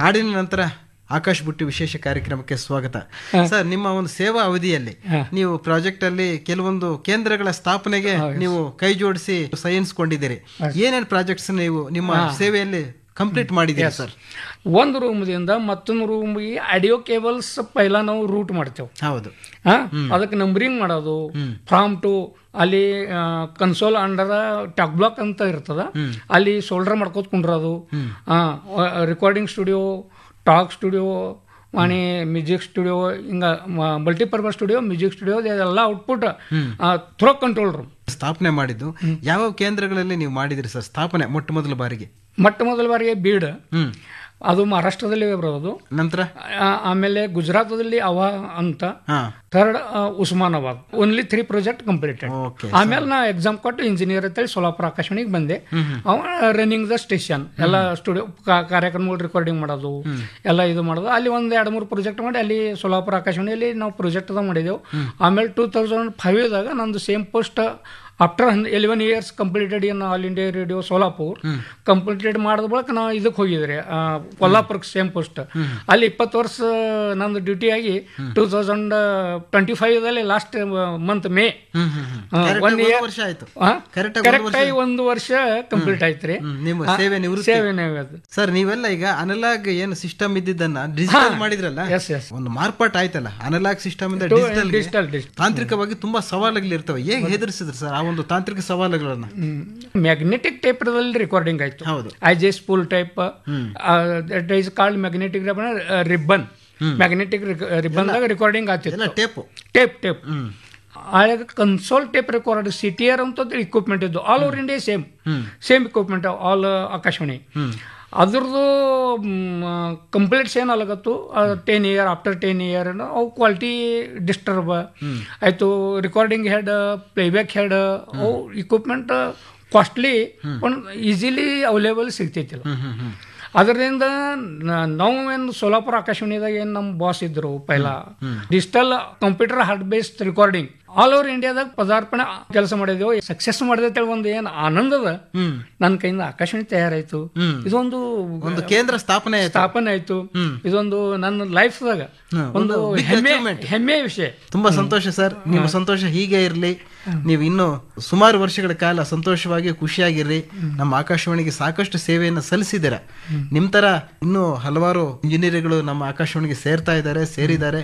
ಹಾಡಿನ ನಂತರ ಆಕಾಶ್ ಬುಟ್ಟಿ ವಿಶೇಷ ಕಾರ್ಯಕ್ರಮಕ್ಕೆ ಸ್ವಾಗತ ಸರ್ ನಿಮ್ಮ ಒಂದು ಸೇವಾ ಅವಧಿಯಲ್ಲಿ ನೀವು ಪ್ರಾಜೆಕ್ಟ್ ಅಲ್ಲಿ ಕೆಲವೊಂದು ಕೇಂದ್ರಗಳ ಸ್ಥಾಪನೆಗೆ ನೀವು ಕೈ ಜೋಡಿಸಿ ಸೈನ್ಸ್ಕೊಂಡಿದ್ದೀರಿ ಏನೇನು ಪ್ರಾಜೆಕ್ಟ್ಸ್ ನೀವು ನಿಮ್ಮ ಸೇವೆಯಲ್ಲಿ ಕಂಪ್ಲೀಟ್ ಮಾಡಿದ್ದೀರಿ ಸರ್ ಒಂದು ರೂಮ್ದಿಂದ ಮತ್ತೊಂದು ರೂಮ್ಗೆ ಆಡಿಯೋ ಕೇಬಲ್ಸ್ ಪೈಲ ನಾವು ರೂಟ್ ಮಾಡ್ತೇವೆ ಹೌದು ಹಾ ಅದಕ್ಕೆ ನಂಬರಿಂಗ್ ಮಾಡೋದು ಫ್ರಾಮ್ ಟು ಅಲ್ಲಿ ಕನ್ಸೋಲ್ ಅಂಡರ್ ಟಾಕ್ ಬ್ಲಾಕ್ ಅಂತ ಇರ್ತದ ಅಲ್ಲಿ ಶೋಲ್ಡರ್ ಮಾಡ್ಕೋತ ಕುಂಡ್ರದು ರೆಕಾರ್ಡಿಂಗ್ ಸ್ಟುಡಿಯೋ ಟಾಕ್ ಸ್ಟುಡಿಯೋ आणि ಮ್ಯೂಸಿಕ್ ಸ್ಟುಡಿಯೋ ಹಿಂಗ ಮಲ್ಟಿಪರ್ಪಸ್ ಸ್ಟುಡಿಯೋ ಮ್ಯೂಸಿಕ್ ಸ್ಟುಡಿಯೋ ಎಲ್ಲ ಔಟ್ಪುಟ್ ಥ್ರೋ ಕಂಟ್ರೋಲ್ ರೂಮ್ ಸ್ಥಾಪನೆ ಮಾಡಿದ್ದು ಯಾವ ಕೇಂದ್ರಗಳಲ್ಲಿ ನೀವು ಮಾಡಿದಿರಿ ಸರ್ ಸ್ಥಾಪನೆ ಮೊಟ್ಟ ಮೊದಲ ಬಾರಿಗೆ ಮೊಟ್ಟ ಮೊದಲ ಬಾರಿಗೆ ಬೀಡ್ ಹ್ಮ್ ಅದು ಮಹಾರಾಷ್ಟ್ರದಲ್ಲಿ ಬರೋದು ನಂತರ ಆ- ಆಮೇಲೆ ಗುಜರಾತದಲ್ಲಿ ಅವ ಅಂತ ಹಾ third Osmanabad only three project completed okay ಆಮೇಲೆ ನಾ ಎಕ್ಸಾಮ್ ಕೊಟ್ಟು ಇಂಜಿನಿಯರ್ ಅಂತೇಳಿ ಸೋಲಾಪುರ ಆಕಾಶವಾಣಿಗೆ ಬಂದೆ ಅವ ರನ್ನಿಂಗ್ ದ ಸ್ಟೇಷನ್ ಎಲ್ಲ ಸ್ಟುಡಿಯೋ ಕಾರ್ಯಕ್ರಮಗಳು ರೆಕಾರ್ಡಿಂಗ್ ಮಾಡೋದು ಎಲ್ಲ ಇದು ಮಾಡೋದು ಅಲ್ಲಿ ಒಂದು ಎರಡು ಮೂರು ಪ್ರಾಜೆಕ್ಟ್ ಮಾಡಿ ಅಲ್ಲಿ ಸೋಲಾಪುರ ಆಕಾಶವಾಣಿಯಲ್ಲಿ ನಾವು ಪ್ರಾಜೆಕ್ಟ್ ಅದ ಮಾಡಿದೆವು ಆಮೇಲೆ ಟೂ ತೌಸಂಡ್ ಫೈವ್ದಾಗ ನಂದು same post after eleven years completed in All India Radio Solapur completed ಮಾಡಿದ ಬಳಿಕ ನಾವು ಇದಕ್ಕೆ ಹೋಗಿದ್ರಿ ಆ, ಕೊಲ್ಲಾಪುರಕ್ಕೆ ಸೇಮ್ ಪೋಸ್ಟ್ ಅಲ್ಲಿ ಇಪ್ಪತ್ತು ವರ್ಷ ನಂದು ಡ್ಯೂಟಿ ಆಗಿ ಟೂ ತೌಸಂಡ್ ಟ್ವೆಂಟಿ ಫೈವ್ದಲ್ಲಿ last month May hmm hmm hmm one Correct ಆಗಿ ಇಯರ್ ಒಂದು ವರ್ಷ ಆಯ್ತು Correct ಆಗಿ ಒಂದು ಕರೆಕ್ಟ್ ಆಗಿ ಒಂದು ವರ್ಷ ಕಂಪ್ಲೀಟ್ ಆಯ್ತ್ರಿ ಹ್ಮ್, ನಿಮ್ಮ ಸೇವೆ ನಿವೃತ್ತಿ ಸೇವೆನೇ ಅದು ಸರ್ ನೀವೆಲ್ಲ ಈಗ ಅನಲಾಗ್ ಏನು ಸಿಸ್ಟಮ್ ಇದ್ದಿದ್ದನ್ನ ಡಿಜಿಟಲ್ ಮಾಡಿದ್ರಲ್ಲ ಎಸ್ ಎಸ್ ಒಂದು ಮಾರ್ಪಾಟ್ ಆಯ್ತಲ್ಲ ಅನಲಾಗ್ ಸಿಸ್ಟಮ್ ಇಂದ ಡಿಜಿಟಲ್ ಡಿಜಿಟಲ್ ಡಿಜಿಟಲ್ ತಾಂತ್ರಿಕವಾಗಿ ತುಂಬಾ ಸವಾಲುಗಳು ಇರ್ತವೆ ಹೇಗೆ ಹೆದರ್ಸಿದ್ರಿ ಸರ್ ಆ ಒಂದು ತಾಂತ್ರಿಕ ಸವಾಲುಗಳನ್ನ ಮ್ಯಾಗ್ನೆಟಿಕ್ ಟೈಪ್ದಲ್ಲಿ ರೆಕಾರ್ಡಿಂಗ್ ಆಯ್ತು ಹೌದು ಐ ಜೆ spool tape that is called magnetic ribbon magnetic ರಿಬ್ಬನ್ದಾಗ ರೆಕಾರ್ಡಿಂಗ್ ಎಲ್ಲ ಆಗ್ತಿತ್ತು ಟೇಪು ಟೇಪ್ ಟೇಪ್ ಆಗ console tape record C T R ಅಂತ ಇಕ್ವಿಪ್ಮೆಂಟ್ ಇದ್ದು all over India same same equipment all Akashvani ಅದ್ರದ್ದು ಕಂಪ್ಲೇಂಟ್ಸ್ ಏನು ಅಲಾಗತ್ತು ten year after ten year ಅವು ಕ್ವಾಲಿಟಿ ಡಿಸ್ಟರ್ಬ್ ಆಯಿತು ರೆಕಾರ್ಡಿಂಗ್ ಹೆಡ್ ಪ್ಲೇಬ್ಯಾಕ್ ಹೆಡ್ ಅವು ಇಕ್ವಿಪ್ಮೆಂಟ್ ಕಾಸ್ಟ್ಲಿ ಒಂದು ಈಸಿಲಿ ಅವೈಲೇಬಲ್ ಸಿಗ್ತೈತಿಲ್ಲ ಅದರಿಂದ ನ- ನಾವು ಏನು ಸೋಲಾಪುರ ಆಕಾಶವಾಣಿದಾಗ ಏನು ನಮ್ಮ ಬಾಸ್ ಇದ್ರು ಪೈಲ digital computer hard based recording all over ಇಂಡಿಯಾದಾಗ ಪದಾರ್ಪಣೆ ಕೆಲಸ ಮಾಡಿದೆವು ಸಕ್ಸಸ್ ಮಾಡಿದೆ ಒಂದು ಏನು ಆನಂದದ ಹ್ಮ್ ನನ್ನ ಕೈಯಿಂದ ಆಕಾಶವಾಣಿ ತಯಾರಾಯ್ತು ಹ್ಮ್. ಇದೊಂದು ಒಂದು ಕೇಂದ್ರ ಸ್ಥಾಪನೆ ಆಯ್ತು ಸ್ಥಾಪನೆ ಆಯ್ತು ಇದೊಂದು ನನ್ನ ಲೈಫ್ದಾಗ ಹ್ಮ್, ಒಂದು ಒಂದು big ಹೆಮ್ಮೆ achievement. ಹೆಮ್ಮೆಯ ವಿಷಯ ತುಂಬಾ ಸಂತೋಷ ಸರ್ ನಿಮ್ಮ ಸಂತೋಷ ಹೀಗೆ ಇರಲಿ ನೀವು ಇನ್ನು ಸುಮಾರು ವರ್ಷಗಳ ಕಾಲ ಸಂತೋಷವಾಗಿ ಖುಷಿಯಾಗಿರ್ರಿ ನಮ್ಮ ಆಕಾಶವಾಣಿಗೆ ಸಾಕಷ್ಟು ಸೇವೆಯನ್ನು ಸಲ್ಲಿಸಿದ್ದೀರ ನಿಮ್ ತರ ಇನ್ನೂ ಹಲವಾರು ಇಂಜಿನಿಯರ್ಗಳು ನಮ್ಮ ಆಕಾಶವಾಣಿಗೆ ಸೇರ್ತಾ ಇದ್ದಾರೆ ಸೇರಿದ್ದಾರೆ